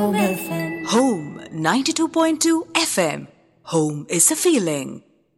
Home FM. Home 92.2 FM. Home is a feeling.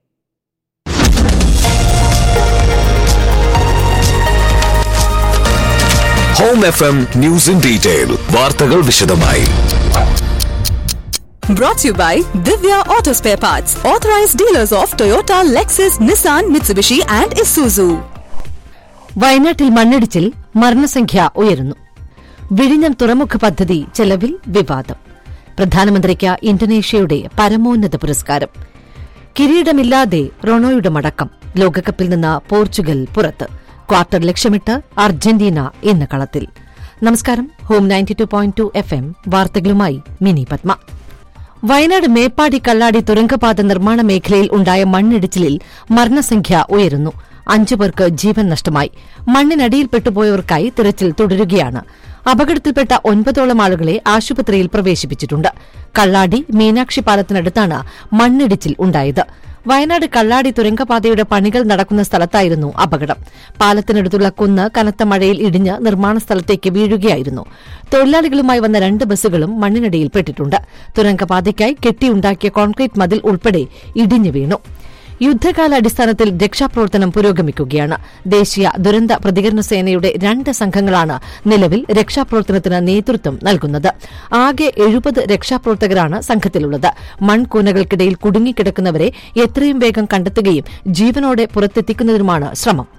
Home F M news in detail വാർത്തകൾ വിശദമായി Brought to you by Divya Auto Spare Parts, authorized dealers of Toyota, Lexus, Nissan, Mitsubishi, and Isuzu. വയനാട്ടിൽ മണ്ണിടിച്ചിൽ മരണസംഖ്യ ഉയരുന്നു വിഴിഞ്ഞം തുറമുഖ പദ്ധതി ചെലവിൽ വിവാദം പ്രധാനമന്ത്രിക്ക് ഇന്തോനേഷ്യയുടെ പരമോന്നത പുരസ്കാരം കിരീടമില്ലാതെ റൊണോയുടെ മടക്കം ലോകകപ്പിൽ നിന്ന് പോർച്ചുഗൽ പുറത്ത് ക്വാർട്ടർ ലക്ഷ്യമിട്ട് അർജന്റീന ഇന്ന് കളത്തിൽ നമസ്കാരം home ninety two point two F M വാർത്തകളുമായി മിനി പത്മ വയനാട് മേപ്പാടി കള്ളാടി തുരങ്കപാത നിർമ്മാണ മേഖലയിൽ ഉണ്ടായ മണ്ണിടിച്ചിലിൽ മരണസംഖ്യ ഉയരുന്നു അഞ്ചു പേർക്ക് ജീവൻ നഷ്ടമായി മണ്ണിനടിയിൽപ്പെട്ടുപോയവർക്കായി തിരച്ചിൽ തുടരുകയാണ് അപകടത്തിൽപ്പെട്ട ഒൻപതോളം ആളുകളെ ആശുപത്രിയിൽ പ്രവേശിപ്പിച്ചിട്ടുണ്ട് കള്ളാടി മീനാക്ഷി പാലത്തിനടുത്താണ് മണ്ണിടിച്ചിൽ ഉണ്ടായത് വയനാട് കള്ളാടി തുരങ്കപാതയുടെ പണികൾ നടക്കുന്ന സ്ഥലത്തായിരുന്നു അപകടം പാലത്തിനടുത്തുള്ള കുന്ന് കനത്ത മഴയിൽ ഇടിഞ്ഞ് നിർമ്മാണ സ്ഥലത്തേക്ക് വീഴുകയായിരുന്നു തൊഴിലാളികളുമായി വന്ന രണ്ട് ബസ്സുകളും മണ്ണിനടിയിൽപ്പെട്ടിട്ടുണ്ട് തുരങ്കപാതയ്ക്കായി കെട്ടിയുണ്ടാക്കിയ കോൺക്രീറ്റ് മതിൽ ഉൾപ്പെടെ ഇടിഞ്ഞു വീണു യുദ്ധകാലാടിസ്ഥാനത്തിൽ രക്ഷാപ്രവർത്തനം പുരോഗമിക്കുകയാണ് ദേശീയ ദുരന്ത പ്രതികരണ സേനയുടെ രണ്ട് സംഘങ്ങളാണ് നിലവിൽ രക്ഷാപ്രവർത്തനത്തിന് നേതൃത്വം നൽകുന്നത് ആകെ എഴുപത് രക്ഷാപ്രവർത്തകരാണ് സംഘത്തിലുള്ളത് മൺകൂനകൾക്കിടയിൽ കുടുങ്ങിക്കിടക്കുന്നവരെ എത്രയും വേഗം കണ്ടെത്തുകയും ജീവനോടെ പുറത്തെത്തിക്കുന്നതിനുമാണ് ശ്രമം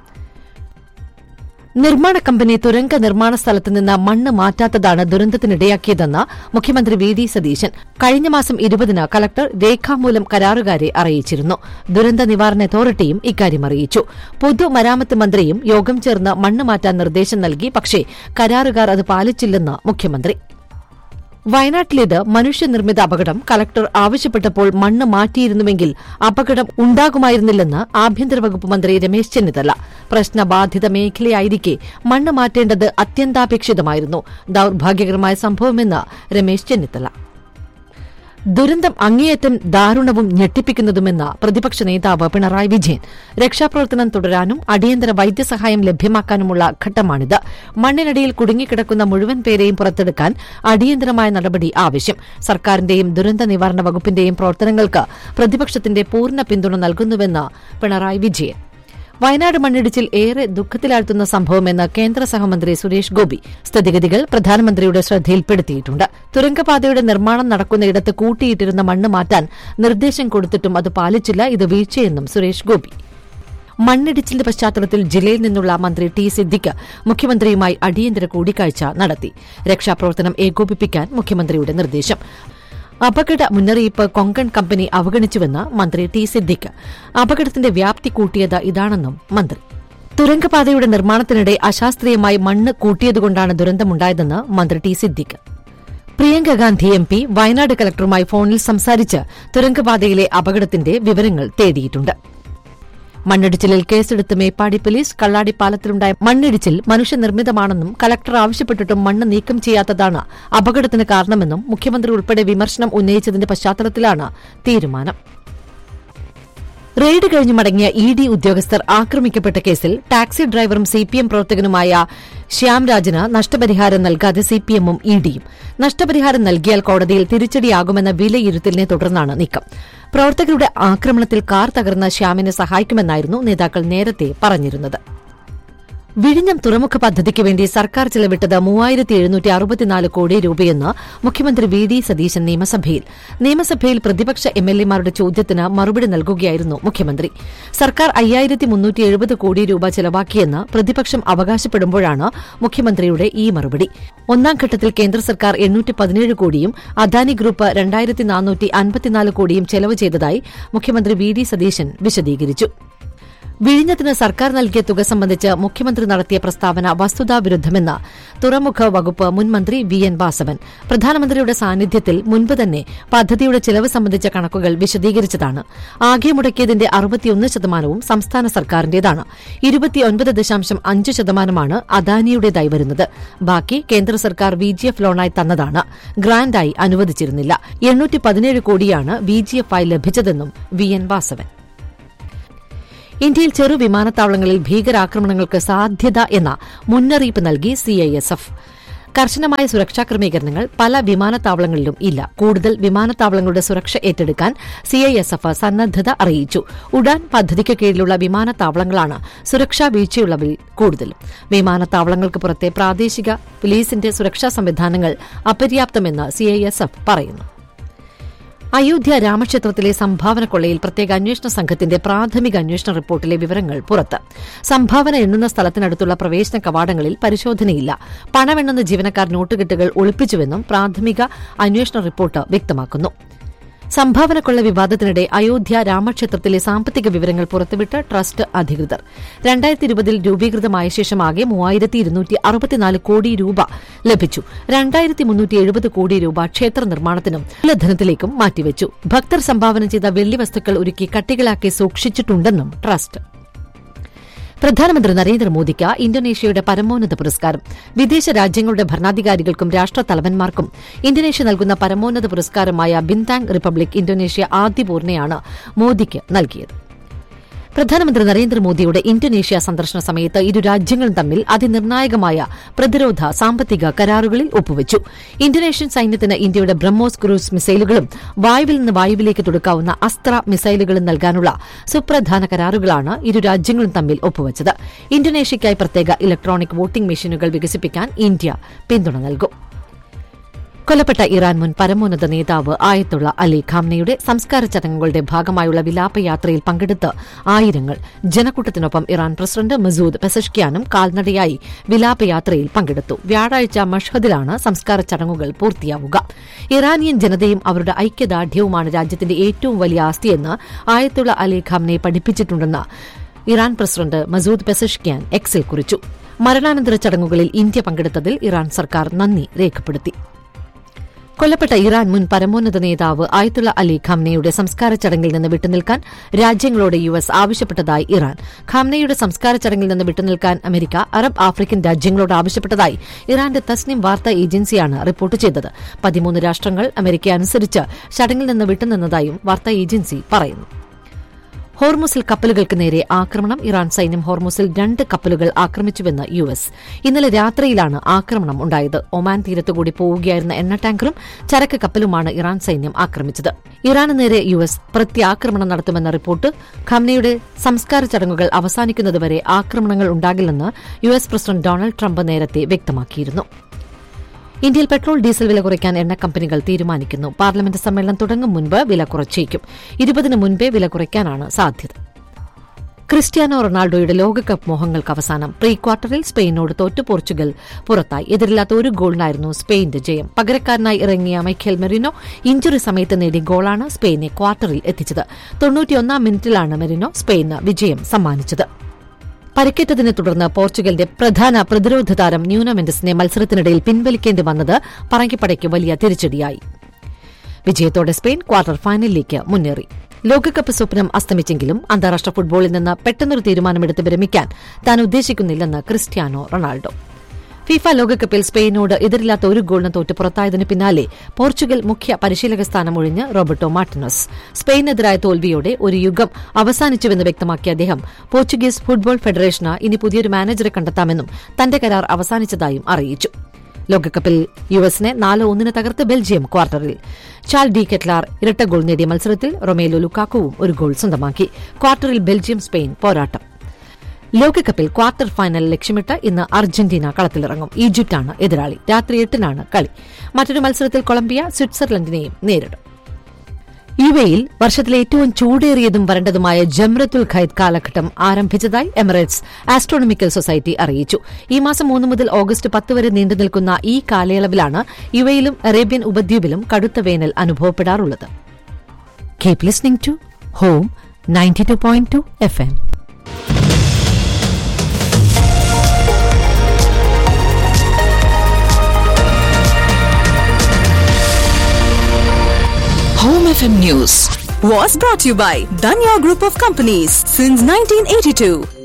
നിർമ്മാണ കമ്പനി തുരങ്ക നിർമ്മാണ സ്ഥലത്ത് നിന്ന് മണ്ണ് മാറ്റാത്തതാണ് ദുരന്തത്തിനിടയാക്കിയതെന്ന് മുഖ്യമന്ത്രി വി ഡി സതീശൻ കഴിഞ്ഞ മാസം ഇരുപതിന് കലക്ടർ രേഖാമൂലം കരാറുകാരെ അറിയിച്ചിരുന്നു ദുരന്ത നിവാരണ അതോറിറ്റിയും ഇക്കാര്യം അറിയിച്ചു പൊതുമരാമത്ത് മന്ത്രിയും യോഗം ചേർന്ന് മണ്ണ് മാറ്റാൻ നിർദ്ദേശം നൽകി പക്ഷേ കരാറുകാർ അത് പാലിച്ചില്ലെന്ന് മുഖ്യമന്ത്രി വയനാട്ടിലേത് മനുഷ്യനിർമ്മിത അപകടം കലക്ടർ ആവശ്യപ്പെട്ടപ്പോൾ മണ്ണ് മാറ്റിയിരുന്നുവെങ്കിൽ അപകടം ഉണ്ടാകുമായിരുന്നില്ലെന്ന് ആഭ്യന്തര വകുപ്പ് മന്ത്രി രമേശ് ചെന്നിത്തല പ്രശ്നബാധിത മേഖലയായിരിക്കെ മണ്ണ് മാറ്റേണ്ടത് അത്യന്താപേക്ഷിതമായിരുന്നു ദൌർഭാഗ്യകരമായ സംഭവമെന്ന് രമേശ് ചെന്നിത്തല ദുരന്തം അങ്ങേയറ്റം ദാരുണവും ഞെട്ടിപ്പിക്കുന്നതുമെന്ന് പ്രതിപക്ഷ നേതാവ് പിണറായി വിജയൻ രക്ഷാപ്രവർത്തനം തുടരാനും അടിയന്തര വൈദ്യസഹായം ലഭ്യമാക്കാനുമുള്ള ഘട്ടമാണിത് മണ്ണിനടിയിൽ കുടുങ്ങിക്കിടക്കുന്ന മുഴുവൻ പേരെയും പുറത്തെടുക്കാൻ അടിയന്തരമായ നടപടി ആവശ്യം സർക്കാരിന്റെയും ദുരന്ത നിവാരണ വകുപ്പിന്റെയും പ്രവർത്തനങ്ങൾക്ക് പ്രതിപക്ഷത്തിന്റെ പൂർണ്ണ പിന്തുണ നൽകുന്നുവെന്ന് പിണറായി വിജയൻ വയനാട് മണ്ണിടിച്ചിൽ ഏറെ ദുഃഖത്തിലാഴ്ത്തുന്ന സംഭവമെന്ന് കേന്ദ്ര സഹമന്ത്രി സുരേഷ് ഗോപി സ്ഥിതിഗതികൾ പ്രധാനമന്ത്രിയുടെ ശ്രദ്ധയിൽപ്പെടുത്തിയിട്ടുണ്ട് തുരങ്കപാതയുടെ നിർമ്മാണം നടക്കുന്നയിടത്ത് കൂട്ടിയിട്ടിരുന്ന മണ്ണ് മാറ്റാൻ നിർദ്ദേശം കൊടുത്തിട്ടും അത് പാലിച്ചില്ല ഇത് വീഴ്ചയെന്നും സുരേഷ് ഗോപി മണ്ണിടിച്ചിലിന്റെ പശ്ചാത്തലത്തിൽ ജില്ലയിൽ നിന്നുള്ള മന്ത്രി ടി സിദ്ദിഖ് മുഖ്യമന്ത്രിയുമായി അടിയന്തര കൂടിക്കാഴ്ച നടത്തി രക്ഷാപ്രവർത്തനം ഏകോപിപ്പിക്കാൻ മുഖ്യമന്ത്രിയുടെ നിർദ്ദേശം അപകട മുന്നറിയിപ്പ് കൊങ്കൺ കമ്പനി അവഗണിച്ചുവെന്ന് മന്ത്രി ടി സിദ്ദിഖ് അപകടത്തിന്റെ വ്യാപ്തി കൂട്ടിയത് ഇതാണെന്നും മന്ത്രി തുരങ്കപാതയുടെ നിർമ്മാണത്തിനിടെ അശാസ്ത്രീയമായി മണ്ണ് കൂട്ടിയതുകൊണ്ടാണ് ദുരന്തമുണ്ടായതെന്ന് മന്ത്രി T Siddique Priyanka Gandhi M P Wayanad കലക്ടറുമായി ഫോണിൽ സംസാരിച്ച് തുരങ്കപാതയിലെ അപകടത്തിന്റെ വിവരങ്ങൾ തേടിയിട്ടുണ്ട് മണ്ണിടിച്ചിലിൽ കേസെടുത്ത് മേപ്പാടി പോലീസ് കള്ളാടി പാലത്തിലുണ്ടായ മണ്ണിടിച്ചിൽ മനുഷ്യനിർമ്മിതമാണെന്നും കലക്ടർ ആവശ്യപ്പെട്ടിട്ടും മണ്ണ് നീക്കം ചെയ്യാത്തതാണ് അപകടത്തിന് കാരണമെന്നും മുഖ്യമന്ത്രി ഉൾപ്പെടെ വിമർശനം ഉന്നയിച്ചതിന്റെ പശ്ചാത്തലത്തിലാണ് തീരുമാനം റെയ്ഡ് കഴിഞ്ഞ് മടങ്ങിയ ഇ ഡി ഉദ്യോഗസ്ഥർ ആക്രമിക്കപ്പെട്ട കേസിൽ ടാക്സി ഡ്രൈവറും സി പി എം പ്രവർത്തകനുമായ ശ്യാംരാജിന് നഷ്ടപരിഹാരം നൽകാതെ സിപിഎമ്മും ഇ ഡിയും നഷ്ടപരിഹാരം നൽകിയാൽ കോടതിയിൽ തിരിച്ചടിയാകുമെന്ന വിലയിരുത്തലിനെ തുടർന്നാണ് നീക്കം പ്രവർത്തകരുടെ ആക്രമണത്തിൽ കാർ തകർന്ന ശ്യാമിനെ സഹായിക്കുമെന്നായിരുന്നു നേതാക്കൾ നേരത്തെ പറഞ്ഞിരുന്നത് വിഴിഞ്ഞം തുറമുഖ പദ്ധതിക്ക് വേണ്ടി സർക്കാർ ചെലവിട്ടത് മൂവായിരത്തി എഴുന്നൂറ്റി അറുപത്തിനാല് കോടി രൂപയെന്ന് മുഖ്യമന്ത്രി വി ഡി സതീശൻ നിയമസഭയിൽ നിയമസഭയിൽ പ്രതിപക്ഷ എംഎൽഎമാരുടെ ചോദ്യത്തിന് മറുപടി നൽകുകയായിരുന്നു മുഖ്യമന്ത്രി സർക്കാർ അയ്യായിരത്തി മുന്നൂറ്റി എഴുപത് കോടി രൂപ ചെലവാക്കിയെന്ന് പ്രതിപക്ഷം അവകാശപ്പെടുമ്പോഴാണ് മുഖ്യമന്ത്രിയുടെ ഈ മറുപടി ഒന്നാം ഘട്ടത്തിൽ കേന്ദ്ര സർക്കാർ എണ്ണൂറ്റി പതിനേഴ് കോടിയും അദാനി ഗ്രൂപ്പ് രണ്ടായിരത്തി നാനൂറ്റി അൻപത്തിനാല് കോടിയും ചെലവ് ചെയ്തതായി മുഖ്യമന്ത്രി വി ഡി സതീശൻ വിശദീകരിച്ചു വിഴിഞ്ഞത്തിന് സർക്കാർ നൽകിയ തുക സംബന്ധിച്ച് മുഖ്യമന്ത്രി നടത്തിയ പ്രസ്താവന വസ്തുതാവിരുദ്ധമെന്ന് തുറമുഖ വകുപ്പ് മുൻമന്ത്രി വി എൻ വാസവൻ പ്രധാനമന്ത്രിയുടെ സാന്നിധ്യത്തിൽ മുൻപ് തന്നെ പദ്ധതിയുടെ ചെലവ് സംബന്ധിച്ച കണക്കുകൾ വിശദീകരിച്ചതാണ് ആകെ മുടക്കിയതിന്റെ അറുപത്തിയൊന്ന് ശതമാനവും സംസ്ഥാന സർക്കാരിന്റേതാണ് ഇരുപത്തിയൊൻപത് ദശാംശം അഞ്ച് ശതമാനമാണ് അദാനിയുടേതായി വരുന്നത് ബാക്കി കേന്ദ്ര സർക്കാർ വി ജി എഫ് ലോണായി തന്നതാണ് ഗ്രാന്റായി അനുവദിച്ചിരുന്നില്ല എണ്ണൂറ്റി പതിനേഴ് കോടിയാണ് വി ജി എഫ് ആയി ലഭിച്ചതെന്നും വി എൻ വാസവൻ ഇന്ത്യയിൽ ചെറു വിമാനത്താവളങ്ങളിൽ ഭീകരാക്രമണങ്ങൾക്ക് സാധ്യത എന്ന മുന്നറിയിപ്പ് നൽകി സിഐഎസ്എഫ് കർശനമായ സുരക്ഷാ ക്രമീകരണങ്ങൾ പല വിമാനത്താവളങ്ങളിലും ഇല്ല കൂടുതൽ വിമാനത്താവളങ്ങളുടെ സുരക്ഷ ഏറ്റെടുക്കാൻ സിഐഎസ്എഫ് സന്നദ്ധത അറിയിച്ചു ഉഡാൻ പദ്ധതിക്ക് കീഴിലുള്ള വിമാനത്താവളങ്ങളാണ് സുരക്ഷാ വീഴ്ചയുള്ളവരിൽ കൂടുതലും വിമാനത്താവളങ്ങൾക്ക് പുറത്തെ പ്രാദേശിക പോലീസിന്റെ സുരക്ഷാ സംവിധാനങ്ങൾ അപര്യാപ്തമെന്ന് സിഐഎസ്എഫ് പറയുന്നു അയോധ്യ രാമക്ഷേത്രത്തിലെ സംഭാവന കൊള്ളയിൽ പ്രത്യേക അന്വേഷണ സംഘത്തിന്റെ പ്രാഥമിക അന്വേഷണ റിപ്പോർട്ടിലെ വിവരങ്ങൾ പുറത്ത് സംഭാവന എണ്ണുന്ന സ്ഥലത്തിനടുത്തുള്ള പ്രവേശന കവാടങ്ങളിൽ പരിശോധനയില്ല പണമെണ്ണുന്ന ജീവനക്കാർ നോട്ടുകെട്ടുകൾ ഒളിപ്പിച്ചുവെന്നും പ്രാഥമിക അന്വേഷണ റിപ്പോർട്ട് വ്യക്തമാക്കുന്നു സംഭാവന കൊള്ള വിവാദത്തിനിടെ അയോധ്യ രാമക്ഷേത്രത്തിലെ സാമ്പത്തിക വിവരങ്ങൾ പുറത്തുവിട്ട് ട്രസ്റ്റ് അധികൃതർ രണ്ടായിരത്തി ഇരുപതിൽ രൂപീകൃതമായ ശേഷം ആകെ മൂവായിരത്തി ഇരുന്നൂറ്റി അറുപത്തിനാല് കോടി രൂപ ലഭിച്ചു രണ്ടായിരത്തി മുന്നൂറ്റി എഴുപത് കോടി രൂപ ക്ഷേത്ര നിർമ്മാണത്തിനും മൂലധനത്തിലേക്കും മാറ്റിവെച്ചു ഭക്തർ സംഭാവന ചെയ്ത വെള്ളി വസ്തുക്കൾ ഒരുക്കി കട്ടികളാക്കി സൂക്ഷിച്ചിട്ടുണ്ടെന്നും ട്രസ്റ്റ് പ്രധാനമന്ത്രി നരേന്ദ്രമോദിക്ക് ഇന്തോനേഷ്യയുടെ പരമോന്നത പുരസ്കാരം വിദേശ രാജ്യങ്ങളുടെ ഭരണാധികാരികൾക്കും രാഷ്ട്രതലവന്മാർക്കും ഇന്തോനേഷ്യ നൽകുന്ന പരമോന്നത പുരസ്കാരമായ ബിന്താങ് റിപ്പബ്ലിക് ഇന്തോനേഷ്യ ആദ്യ പൂർണ്ണയാണ് മോദിക്ക് നൽകിയത് പ്രധാനമന്ത്രി നരേന്ദ്രമോദിയുടെ ഇന്തോനേഷ്യ സന്ദർശന സമയത്ത് ഇരു രാജ്യങ്ങളും തമ്മിൽ അതിനിർണായകമായ പ്രതിരോധ സാമ്പത്തിക കരാറുകളിൽ ഒപ്പുവച്ചു ഇന്തോനേഷ്യൻ സൈന്യത്തിന് ഇന്ത്യയുടെ ബ്രഹ്മോസ് ക്രൂസ് മിസൈലുകളും വായുവിൽ നിന്ന് വായുവിലേക്ക് തുടക്കാവുന്ന അസ്ത്ര മിസൈലുകളും നൽകാനുള്ള സുപ്രധാന കരാറുകളാണ് ഇരു രാജ്യങ്ങളും തമ്മിൽ ഒപ്പുവച്ചത് ഇന്തോനേഷ്യയ്ക്കായി പ്രത്യേക ഇലക്ട്രോണിക് വോട്ടിംഗ് മെഷീനുകൾ വികസിപ്പിക്കാൻ ഇന്ത്യ പിന്തുണ നൽകും കൊല്ലപ്പെട്ട ഇറാൻ മുൻ പരമോന്നത നേതാവ് ആയത്തുള്ള അലി ഖാംനയുടെ സംസ്കാര ചടങ്ങുകളുടെ ഭാഗമായുള്ള വിലാപയാത്രയിൽ പങ്കെടുത്ത് ആയിരങ്ങൾ ജനക്കൂട്ടത്തിനൊപ്പം ഇറാൻ പ്രസിഡന്റ് മസൂദ് പെസഷ്കിയാനും കാൽനടയായി വിലാപയാത്രയിൽ പങ്കെടുത്തു വ്യാഴാഴ്ച മഷ്ഹദിലാണ് സംസ്കാര ചടങ്ങുകൾ പൂർത്തിയാവുക ഇറാനിയൻ ജനതയും അവരുടെ ഐക്യദാർഢ്യവുമാണ് രാജ്യത്തിന്റെ ഏറ്റവും വലിയ ആസ്തിയെന്ന് ആയത്തുള്ള അലി ഖാംനെ പഠിപ്പിച്ചിട്ടുണ്ടെന്ന് ഇറാൻ പ്രസിഡന്റ് മസൂദ് പെസഷ്കിയാൻ എക്സിൽ കുറിച്ചു മരണാനന്തര ചടങ്ങുകളിൽ ഇന്ത്യ പങ്കെടുത്തതിൽ ഇറാൻ സർക്കാർ നന്ദി രേഖപ്പെടുത്തി കൊല്ലപ്പെട്ട ഇറാൻ മുൻ പരമോന്നത നേതാവ് ആയത്തുള്ള അലി ഖാംനയുടെ സംസ്കാര ചടങ്ങിൽ നിന്ന് വിട്ടുനിൽക്കാൻ രാജ്യങ്ങളോട് യു എസ് ആവശ്യപ്പെട്ടതായി ഇറാൻ ഖാംനയുടെ സംസ്കാര ചടങ്ങിൽ നിന്ന് വിട്ടുനിൽക്കാൻ അമേരിക്ക അറബ് ആഫ്രിക്കൻ രാജ്യങ്ങളോട് ആവശ്യപ്പെട്ടതായി ഇറാന്റെ തസ്നിം വാർത്താ ഏജൻസിയാണ് റിപ്പോർട്ട് ചെയ്തത് പതിമൂന്ന് രാഷ്ട്രങ്ങൾ അമേരിക്ക അനുസരിച്ച് ചടങ്ങിൽ നിന്ന് വിട്ടുനിന്നതായും വാർത്താ ഏജൻസി പറയുന്നു ഹോർമുസിൽ കപ്പലുകൾക്ക് നേരെ ആക്രമണം ഇറാൻ സൈന്യം ഹോർമുസിൽ രണ്ട് കപ്പലുകൾ ആക്രമിച്ചുവെന്ന് യു എസ് ഇന്നലെ രാത്രിയിലാണ് ആക്രമണം ഉണ്ടായത് ഒമാൻ തീരത്തുകൂടി പോവുകയായിരുന്ന എണ്ണ ടാങ്കറും ചരക്ക് കപ്പലുമാണ് ഇറാൻ സൈന്യം ആക്രമിച്ചത് ഇറാന് നേരെ യു എസ് പ്രത്യാക്രമണം നടത്തുമെന്ന റിപ്പോർട്ട് ഖംനയുടെ സംസ്കാര ചടങ്ങുകൾ അവസാനിക്കുന്നതുവരെ ആക്രമണങ്ങൾ ഉണ്ടാകില്ലെന്ന് U S president Donald Trump നേരത്തെ വ്യക്തമാക്കിയിരുന്നു ഇന്ത്യയിൽ പെട്രോൾ ഡീസൽ വില കുറയ്ക്കാൻ എണ്ണ കമ്പനികൾ തീരുമാനിക്കുന്നു പാർലമെന്റ് സമ്മേളനം തുടങ്ങും മുൻപ് വില കുറച്ചേക്കും ഇരുപതിന് മുൻപേ വില കുറയ്ക്കാനാണ് സാധ്യത ക്രിസ്ത്യാനോ റൊണാൾഡോയുടെ ലോകകപ്പ് മോഹങ്ങൾക്ക് അവസാനം പ്രീ ക്വാർട്ടറിൽ സ്പെയിനോട് തോറ്റു പോർച്ചുഗൽ പുറത്തായി എതിരില്ലാത്ത ഒരു ഗോളിനായിരുന്നു സ്പെയിന്റെ ജയം പകരക്കാരനായി ഇറങ്ങിയ മൈഖേൽ മെറിനോ ഇഞ്ചുറി സമയത്ത് നേടിയ ഗോളാണ് സ്പെയിനെ ക്വാർട്ടറിൽ എത്തിച്ചത് തൊണ്ണൂറ്റിയൊന്നാം മിനിറ്റിലാണ് മെറിനോ സ്പെയിന് വിജയം സമ്മാനിച്ചത് പരിക്കേറ്റതിനെ തുടർന്ന് പോർച്ചുഗലിന്റെ പ്രധാന പ്രതിരോധ താരം ന്യൂനമെന്റസിനെ മത്സരത്തിനിടയിൽ പിൻവലിക്കേണ്ടി വന്നത് പറങ്കിപ്പടയ്ക്ക് വലിയ തിരിച്ചടിയായി വിജയത്തോടെ സ്പെയിൻ ക്വാർട്ടർ ഫൈനലിലേക്ക് മുന്നേറി ലോകകപ്പ് സ്വപ്നം അസ്തമിച്ചെങ്കിലും അന്താരാഷ്ട്ര ഫുട്ബോളിൽ നിന്ന് പെട്ടെന്നൊരു തീരുമാനമെടുത്ത് വിരമിക്കാൻ താൻ ഉദ്ദേശിക്കുന്നില്ലെന്ന് ക്രിസ്ത്യാനോ റൊണാൾഡോ ഫിഫ ലോകകപ്പിൽ സ്പെയിനോട് എതിരില്ലാത്ത ഒരു ഗോളിന് തോറ്റ് പുറത്തായതിനു പിന്നാലെ പോർച്ചുഗൽ മുഖ്യ പരിശീലക സ്ഥാനം ഒഴിഞ്ഞ് റോബർട്ടോ മാർട്ടിനസ് സ്പെയിനെതിരായ തോൽവിയോടെ ഒരു യുഗം അവസാനിച്ചുവെന്ന് വ്യക്തമാക്കിയ അദ്ദേഹം പോർച്ചുഗീസ് ഫുട്ബോൾ ഫെഡറേഷന് ഇനി പുതിയൊരു മാനേജറെ കണ്ടെത്താമെന്നും തന്റെ കരാർ അവസാനിച്ചതായും അറിയിച്ചു ലോകകപ്പിൽ യു എസിനെ നാല് ഒന്നിന് തകർത്ത് ബെൽജിയം ക്വാർട്ടറിൽ ചാൽ ഡി കെറ്റ്ലാർ ഇരട്ട ഗോൾ നേടിയ മത്സരത്തിൽ റൊമേലോ ലുക്കാക്കുവും ഒരു ഗോൾ സ്വന്തമാക്കി ക്വാർട്ടറിൽ ബെൽജിയം സ്പെയിൻ പോരാട്ടം ലോകകപ്പിൽ ക്വാർട്ടർ ഫൈനൽ ലക്ഷ്യമിട്ട് ഇന്ന് അർജന്റീന കളത്തിലിറങ്ങും ഈജിപ്റ്റാണ് എതിരാളി രാത്രി എട്ടിനാണ് കളി മറ്റൊരു മത്സരത്തിൽ കൊളംബിയ സ്വിറ്റ്സർലൻഡിനെയും നേരിടും യുഎയിൽ വർഷത്തിലെ ഏറ്റവും ചൂടേറിയതും വരണ്ടതുമായ ജംറത്തുൽ ഖൈദ് കാലഘട്ടം ആരംഭിച്ചതായി എമിറേറ്റ്സ് ആസ്ട്രോണമിക്കൽ സൊസൈറ്റി അറിയിച്ചു ഈ മാസം മൂന്ന് മുതൽ ഓഗസ്റ്റ് പത്ത് വരെ നീണ്ടുനിൽക്കുന്ന ഈ കാലയളവിലാണ് യുഎയിലും അറേബ്യൻ ഉപദ്വീപിലും കടുത്ത വേനൽ അനുഭവപ്പെടാറുള്ളത് keep listening to home ninety two point two F M Home FM News was brought to you by Danya Group of Companies since 1982.